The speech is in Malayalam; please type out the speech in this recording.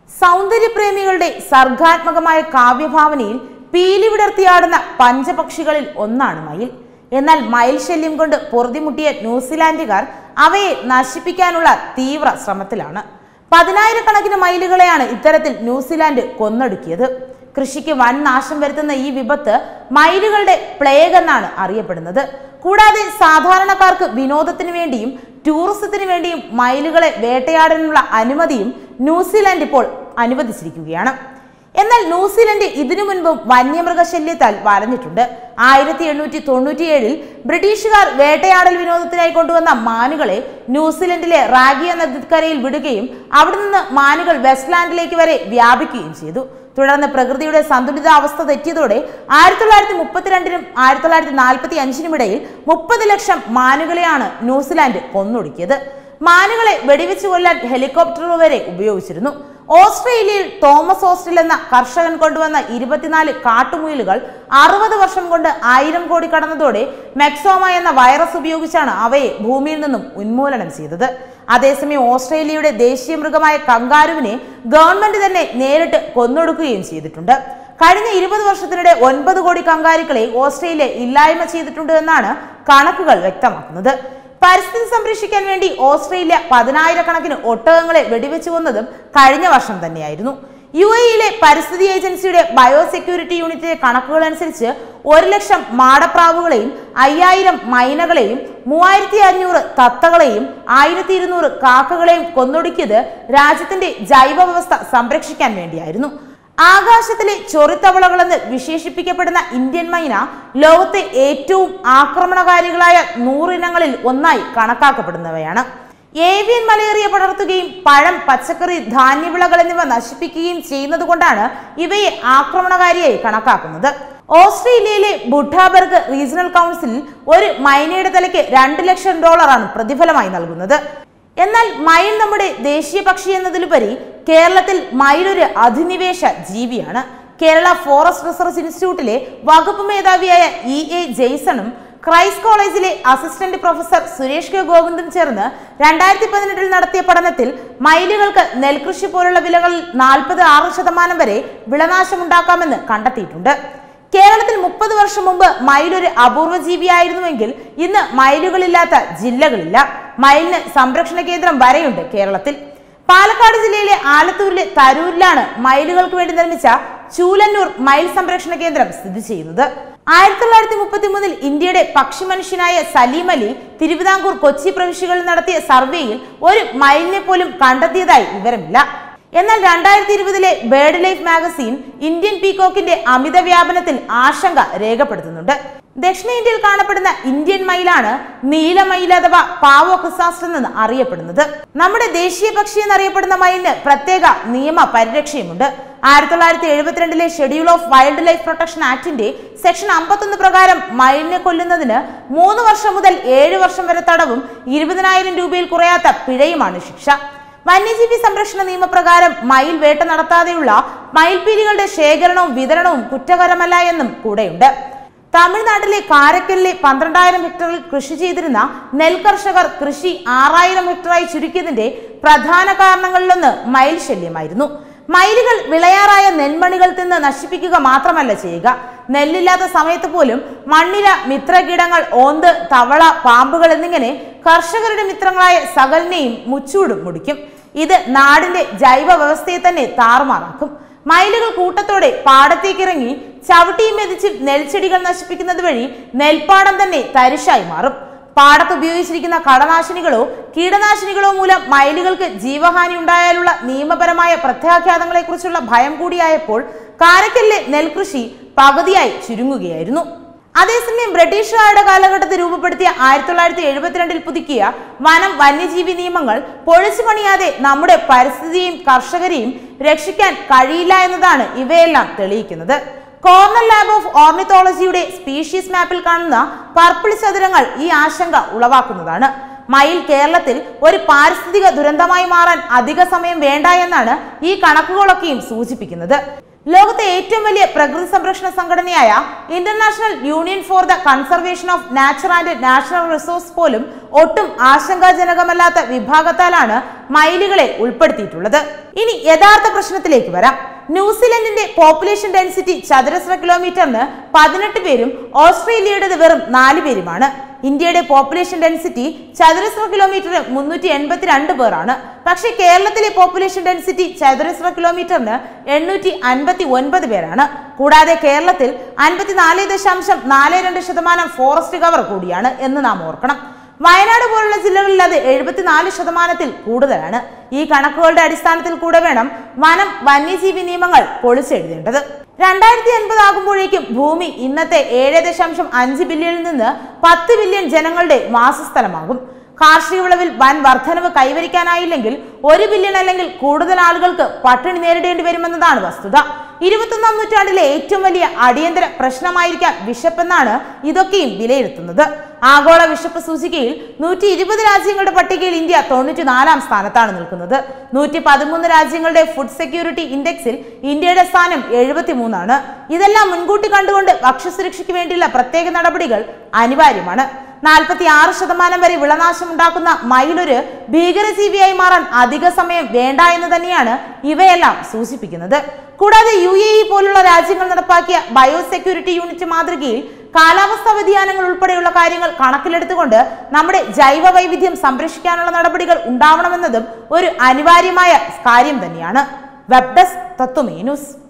സൗന്ദര്യപ്രേമികളുടെ സർഗാത്മകമായ കാവ്യഭാവനയിൽ പീലി വിടർത്തിയാടുന്ന പഞ്ചപക്ഷികളിൽ ഒന്നാണ് മയിൽ എന്നാൽ മയിൽ ശല്യം കൊണ്ട് പൊറുതിമുട്ടിയ ന്യൂസിലാൻഡുകാർ അവയെ നശിപ്പിക്കാനുള്ള തീവ്ര ശ്രമത്തിലാണ് പതിനായിരക്കണക്കിന് മയിലുകളെയാണ് ഇത്തരത്തിൽ ന്യൂസിലാൻഡ് കൊന്നൊടുക്കിയത് കൃഷിക്ക് വൻ നാശം വരുത്തുന്ന ഈ വിപത്ത് മയിലുകളുടെ പ്ലേഗ് എന്നാണ് അറിയപ്പെടുന്നത് കൂടാതെ സാധാരണക്കാർക്ക് വിനോദത്തിന് വേണ്ടിയും ടൂറിസത്തിന് വേണ്ടിയും മയിലുകളെ വേട്ടയാടാനുള്ള അനുമതിയും ന്യൂസിലാൻഡ് ഇപ്പോൾ അനുവദിച്ചിരിക്കുകയാണ് എന്നാൽ ന്യൂസിലൻഡ് ഇതിനു മുൻപും വന്യമൃഗശല്യത്താൽ വലഞ്ഞിട്ടുണ്ട് ആയിരത്തി എണ്ണൂറ്റി തൊണ്ണൂറ്റിയേഴിൽ ബ്രിട്ടീഷുകാർ വേട്ടയാടൽ വിനോദത്തിനായി കൊണ്ടുവന്ന മാനുകളെ ന്യൂസിലൻഡിലെ റാഗിയ നദിക്കരയിൽ വിടുകയും അവിടെ നിന്ന് മാനുകൾ വെസ്റ്റ്ലാൻഡിലേക്ക് വരെ വ്യാപിക്കുകയും ചെയ്തു തുടർന്ന് പ്രകൃതിയുടെ സന്തുലിതാവസ്ഥ തെറ്റിയതോടെ ആയിരത്തി തൊള്ളായിരത്തി മുപ്പത്തിരണ്ടിനും ആയിരത്തി തൊള്ളായിരത്തി നാൽപ്പത്തി അഞ്ചിനും ഇടയിൽ മുപ്പത് ലക്ഷം മാനുകളെയാണ് ന്യൂസിലാൻഡ് കൊന്നൊടുക്കിയത് മാനുകളെ വെടിവെച്ച് കൊല്ലാൻ ഹെലികോപ്റ്ററുകൾ വരെ ഉപയോഗിച്ചിരുന്നു ഓസ്ട്രേലിയയിൽ തോമസ് ഓസ്റ്റിൽ എന്ന കർഷകൻ കൊണ്ടുവന്ന ഇരുപത്തിനാല് കാട്ടുമുയലുകൾ അറുപത് വർഷം കൊണ്ട് ആയിരം കോടി കടന്നതോടെ മെക്സോമ എന്ന വൈറസ് ഉപയോഗിച്ചാണ് അവയെ ഭൂമിയിൽ നിന്നും ഉന്മൂലനം ചെയ്തത് അതേസമയം ഓസ്ട്രേലിയയുടെ ദേശീയ മൃഗമായ കങ്കാരുവിനെ ഗവൺമെന്റ് തന്നെ നേരിട്ട് കൊന്നൊടുക്കുകയും ചെയ്തിട്ടുണ്ട് കഴിഞ്ഞ ഇരുപത് വർഷത്തിനിടെ ഒൻപത് കോടി കങ്കാരുക്കളെ ഓസ്ട്രേലിയ ഇല്ലായ്മ ചെയ്തിട്ടുണ്ട് എന്നാണ് കണക്കുകൾ വ്യക്തമാക്കുന്നത് പരിസ്ഥിതി സംരക്ഷിക്കാൻ വേണ്ടി ഓസ്ട്രേലിയ പതിനായിരക്കണക്കിന് ഒട്ടകങ്ങളെ വെടിവെച്ചു കൊന്നതും കഴിഞ്ഞ വർഷം തന്നെയായിരുന്നു യു എയിലെ പരിസ്ഥിതി ഏജൻസിയുടെ ബയോസെക്യൂരിറ്റി യൂണിറ്റിലെ കണക്കുകൾ അനുസരിച്ച് ഒരു ലക്ഷം മാടപ്രാവുകളെയും അയ്യായിരം മൈനകളെയും മൂവായിരത്തി അഞ്ഞൂറ് തത്തകളെയും ആയിരത്തി ഇരുന്നൂറ് കാക്കകളെയും കൊന്നൊടുക്കിയത് രാജ്യത്തിന്റെ ജൈവ വ്യവസ്ഥ സംരക്ഷിക്കാൻ വേണ്ടിയായിരുന്നു ആകാശത്തിലെ ചൊറിത്തവളകളെന്ന് വിശേഷിപ്പിക്കപ്പെടുന്ന ഇന്ത്യൻ മൈന ലോകത്തെ ഏറ്റവും ആക്രമണകാരികളായ നൂറിനങ്ങളിൽ ഒന്നായി കണക്കാക്കപ്പെടുന്നവയാണ് ഏവിയൻ മലേറിയ പടർത്തുകയും പഴം പച്ചക്കറി ധാന്യവിളകൾ എന്നിവ നശിപ്പിക്കുകയും ചെയ്യുന്നത് കൊണ്ടാണ് ഇവയെ ആക്രമണകാരിയായി കണക്കാക്കുന്നത് ഓസ്ട്രേലിയയിലെ ബുഡാബർഗ് റീജിയണൽ കൗൺസിൽ ഒരു മൈനയുടെ തലയ്ക്ക് രണ്ട് ലക്ഷം ഡോളറാണ് പ്രതിഫലമായി നൽകുന്നത് എന്നാൽ മയിൽ നമ്മുടെ ദേശീയ പക്ഷി എന്നതിലുപരി കേരളത്തിൽ മയിലൊരു അധിനിവേശ ജീവിയാണ് കേരള ഫോറസ്റ്റ് റിസർച്ച് ഇൻസ്റ്റിറ്റ്യൂട്ടിലെ വകുപ്പ് മേധാവിയായ ഇ എ ജെയ്സണും ക്രൈസ്റ്റ് കോളേജിലെ അസിസ്റ്റന്റ് പ്രൊഫസർ സുരേഷ് കെ ഗോവിന്ദും ചേർന്ന് രണ്ടായിരത്തി പതിനെട്ടിൽ നടത്തിയ പഠനത്തിൽ മയിലുകൾക്ക് നെൽകൃഷി പോലുള്ള വിലകളിൽ നാൽപ്പത് ആറ് ശതമാനം വരെ വിളനാശമുണ്ടാക്കാമെന്ന് കണ്ടെത്തിയിട്ടുണ്ട് കേരളത്തിൽ മുപ്പത് വർഷം മുമ്പ് മയിലൊരു അപൂർവ ജീവിയായിരുന്നുവെങ്കിൽ ഇന്ന് മയിലുകളില്ലാത്ത ജില്ലകളില്ല മയിലിന് സംരക്ഷണ കേന്ദ്രം വരെയുണ്ട് കേരളത്തിൽ പാലക്കാട് ജില്ലയിലെ ആലത്തൂരിലെ തരൂരിലാണ് മയിലുകൾക്ക് വേണ്ടി നിർമ്മിച്ച ചൂലന്നൂർ മയിൽ സംരക്ഷണ കേന്ദ്രം സ്ഥിതി ചെയ്യുന്നത് ആയിരത്തി തൊള്ളായിരത്തി മുപ്പത്തി മൂന്നിൽ ഇന്ത്യയുടെ പക്ഷിമനുഷ്യനായ സലീം അലി തിരുവിതാംകൂർ കൊച്ചി പ്രവിശ്യകളിൽ നടത്തിയ സർവേയിൽ ഒരു മയിലിനെ പോലും കണ്ടെത്തിയതായി വിവരമില്ല എന്നാൽ രണ്ടായിരത്തി ഇരുപതിലെ ബേർഡ് ലൈഫ് മാഗസീൻ ഇന്ത്യൻ പീകോക്കിന്റെ അമിത വ്യാപനത്തിൽ ആശങ്ക രേഖപ്പെടുത്തുന്നുണ്ട് ദക്ഷിണേന്ത്യയിൽ കാണപ്പെടുന്ന ഇന്ത്യൻ മയിലാണ് നീലമയിൽ അഥവാ പാവോ ക്രിസാസ്റ്റം എന്ന് അറിയപ്പെടുന്നത് നമ്മുടെ ദേശീയ പക്ഷി എന്നറിയപ്പെടുന്ന മയിലിന് പ്രത്യേക നിയമ പരിരക്ഷയുമുണ്ട് ആയിരത്തി തൊള്ളായിരത്തി എഴുപത്തിരണ്ടിലെ schedule of wild life protection ആക്ടിന്റെ സെക്ഷൻ അമ്പത്തൊന്ന് പ്രകാരം മയിലിനെ കൊല്ലുന്നതിന് മൂന്ന് വർഷം മുതൽ ഏഴ് വർഷം വരെ തടവും ഇരുപതിനായിരം രൂപയിൽ കുറയാത്ത പിഴയുമാണ് ശിക്ഷ വന്യജീവി സംരക്ഷണ നിയമപ്രകാരം മയിൽ വേട്ട നടത്താതെയുള്ള മയിൽപീലികളുടെ ശേഖരണവും വിതരണവും കുറ്റകരമല്ല എന്നും കൂടെയുണ്ട് തമിഴ്നാട്ടിലെ കാരക്കലിലെ പന്ത്രണ്ടായിരം ഹെക്ടറിൽ കൃഷി ചെയ്തിരുന്ന നെൽ കർഷകർ കൃഷി ആറായിരം ഹെക്ടറായി ചുരുക്കിയതിന്റെ പ്രധാന കാരണങ്ങളിലൊന്ന് മയിൽ ശല്യമായിരുന്നു മയിലുകൾ വിളയാറായ നെൽമണികൾ തിന്ന് നശിപ്പിക്കുക മാത്രമല്ല ചെയ്യുക നെല്ലില്ലാത്ത സമയത്ത് പോലും മണ്ണില മിത്രകീടങ്ങൾ ഓന്ത് തവള പാമ്പുകൾ എന്നിങ്ങനെ കർഷകരുടെ മിത്രങ്ങളായ സകലിനെയും മുച്ചൂടും മുടിക്കും ഇത് നാടിന്റെ ജൈവ വ്യവസ്ഥയെ തന്നെ താറുമാറാക്കും മയിലുകൾ കൂട്ടത്തോടെ പാടത്തേക്കിറങ്ങി ചവിട്ടിയും മെതിച്ച് നെൽച്ചെടികൾ നശിപ്പിക്കുന്നത് വഴി നെൽപ്പാടം തന്നെ തരിശായി മാറും പാടത്ത് ഉപയോഗിച്ചിരിക്കുന്ന കടനാശിനികളോ കീടനാശിനികളോ മൂലം മയിലുകൾക്ക് ജീവഹാനി ഉണ്ടായാലുള്ള നിയമപരമായ പ്രത്യാഘാതങ്ങളെക്കുറിച്ചുള്ള ഭയം കൂടിയായപ്പോൾ കാരക്കലിലെ നെൽകൃഷി പകുതിയായി ചുരുങ്ങുകയായിരുന്നു അതേസമയം ബ്രിട്ടീഷുകാരുടെ കാലഘട്ടത്തിൽ രൂപപ്പെടുത്തിയ ആയിരത്തി തൊള്ളായിരത്തി എഴുപത്തിരണ്ടിൽ പുതുക്കിയ വനം വന്യജീവി നിയമങ്ങൾ പൊളിച്ചു പണിയാതെ നമ്മുടെ പരിസ്ഥിതിയെയും കർഷകരെയും രക്ഷിക്കാൻ കഴിയില്ല എന്നതാണ് ഇവയെല്ലാം തെളിയിക്കുന്നത് കോർണൽ ലാബ് ഓഫ് ഓർണിത്തോളജിയുടെ സ്പീഷീസ് മാപ്പിൽ കാണുന്ന പർപ്പിൾ ചതുരങ്ങൾ ഈ ആശങ്ക ഉളവാക്കുന്നതാണ് മയിൽ കേരളത്തിൽ ഒരു പാരിസ്ഥിതിക ദുരന്തമായി മാറാൻ അധിക സമയം വേണ്ട എന്നാണ് ഈ കണക്കുകളൊക്കെയും സൂചിപ്പിക്കുന്നത് ലോകത്തെ ഏറ്റവും വലിയ പ്രകൃതി സംരക്ഷണ സംഘടനയായ International Union for the Conservation of Nature and National Resource പോലും ഒട്ടും ആശങ്കാജനകമല്ലാത്ത വിഭാഗത്താലാണ് മയിലുകളെ ഉൾപ്പെടുത്തിയിട്ടുള്ളത് ഇനി യഥാർത്ഥ പ്രശ്നത്തിലേക്ക് വരാം ന്യൂസിലൻഡിന്റെ പോപ്പുലേഷൻ ഡെൻസിറ്റി ചതുരശ്ര കിലോമീറ്ററിന് പതിനെട്ട് പേരും ഓസ്ട്രേലിയയുടേത് വെറും നാല് പേരുമാണ് ഇന്ത്യയുടെ പോപ്പുലേഷൻ ഡെൻസിറ്റി ചതുരശ്ര കിലോമീറ്ററിന് മുന്നൂറ്റി എൺപത്തിരണ്ട് പേരാണ് പക്ഷേ കേരളത്തിലെ പോപ്പുലേഷൻ ഡെൻസിറ്റി ചതുരശ്ര കിലോമീറ്ററിന് എണ്ണൂറ്റി അൻപത്തി ഒൻപത് പേരാണ് കൂടാതെ കേരളത്തിൽ അൻപത്തിനാല് ദശാംശം നാല് രണ്ട് ശതമാനം ഫോറസ്റ്റ് കവർ കൂടിയാണ് എന്ന് നാം ഓർക്കണം വയനാട് പോലുള്ള ജില്ലകളിൽ അത് എഴുപത്തിനാല് ശതമാനത്തിൽ കൂടുതലാണ് ഈ കണക്കുകളുടെ അടിസ്ഥാനത്തിൽ കൂടെ വേണം വനം വന്യജീവി നിയമങ്ങൾ പൊളിച്ചെഴുതേണ്ടത് രണ്ടായിരത്തി അൻപത് ആകുമ്പോഴേക്കും ഭൂമി ഇന്നത്തെ ഏഴ് ദശാംശം അഞ്ച് ബില്യണിൽ നിന്ന് പത്ത് ബില്യൺ ജനങ്ങളുടെ വാസസ്ഥലമാകും കാർഷിക വിളവിൽ വൻ വർധനവ് കൈവരിക്കാനായില്ലെങ്കിൽ ഒരു ബില്യൺ അല്ലെങ്കിൽ കൂടുതൽ ആളുകൾക്ക് പട്ടിണി നേരിടേണ്ടി വരുമെന്നതാണ് വസ്തുത ഇരുപത്തൊന്നാം നൂറ്റാണ്ടിലെ ഏറ്റവും വലിയ അടിയന്തര പ്രശ്നമായിരിക്കാം വിശപ്പെന്നാണ് ഇതൊക്കെയും വിലയിരുത്തുന്നത് ആഗോള വിശപ്പ് സൂചികയിൽ നൂറ്റി ഇരുപത് രാജ്യങ്ങളുടെ പട്ടികയിൽ ഇന്ത്യ തൊണ്ണൂറ്റി നാലാം സ്ഥാനത്താണ് നിൽക്കുന്നത് നൂറ്റി പതിമൂന്ന് രാജ്യങ്ങളുടെ ഫുഡ് സെക്യൂരിറ്റി ഇൻഡെക്സിൽ ഇന്ത്യയുടെ സ്ഥാനം എഴുപത്തിമൂന്നാണ് ഇതെല്ലാം മുൻകൂട്ടി കണ്ടുകൊണ്ട് ഭക്ഷ്യസുരക്ഷയ്ക്ക് വേണ്ടിയുള്ള പ്രത്യേക നടപടികൾ അനിവാര്യമാണ് നാൽപ്പത്തി ആറ് ശതമാനം വരെ വിളനാശം ഉണ്ടാക്കുന്ന മയിലൊരു ഭീകരജീവിയായി മാറാൻ അധിക സമയം വേണ്ട എന്ന് തന്നെയാണ് ഇവയെല്ലാം സൂചിപ്പിക്കുന്നത് കൂടാതെ യു എ ഇ പോലുള്ള രാജ്യങ്ങൾ നടപ്പാക്കിയ ബയോസെക്യൂരിറ്റി യൂണിറ്റ് മാതൃകയിൽ കാലാവസ്ഥാ വ്യതിയാനങ്ങൾ ഉൾപ്പെടെയുള്ള കാര്യങ്ങൾ കണക്കിലെടുത്തുകൊണ്ട് നമ്മുടെ ജൈവ വൈവിധ്യം സംരക്ഷിക്കാനുള്ള നടപടികൾ ഉണ്ടാവണമെന്നതും ഒരു അനിവാര്യമായ കാര്യം തന്നെയാണ് വെബ് ഡെസ്ക് തത്വമേ ന്യൂസ്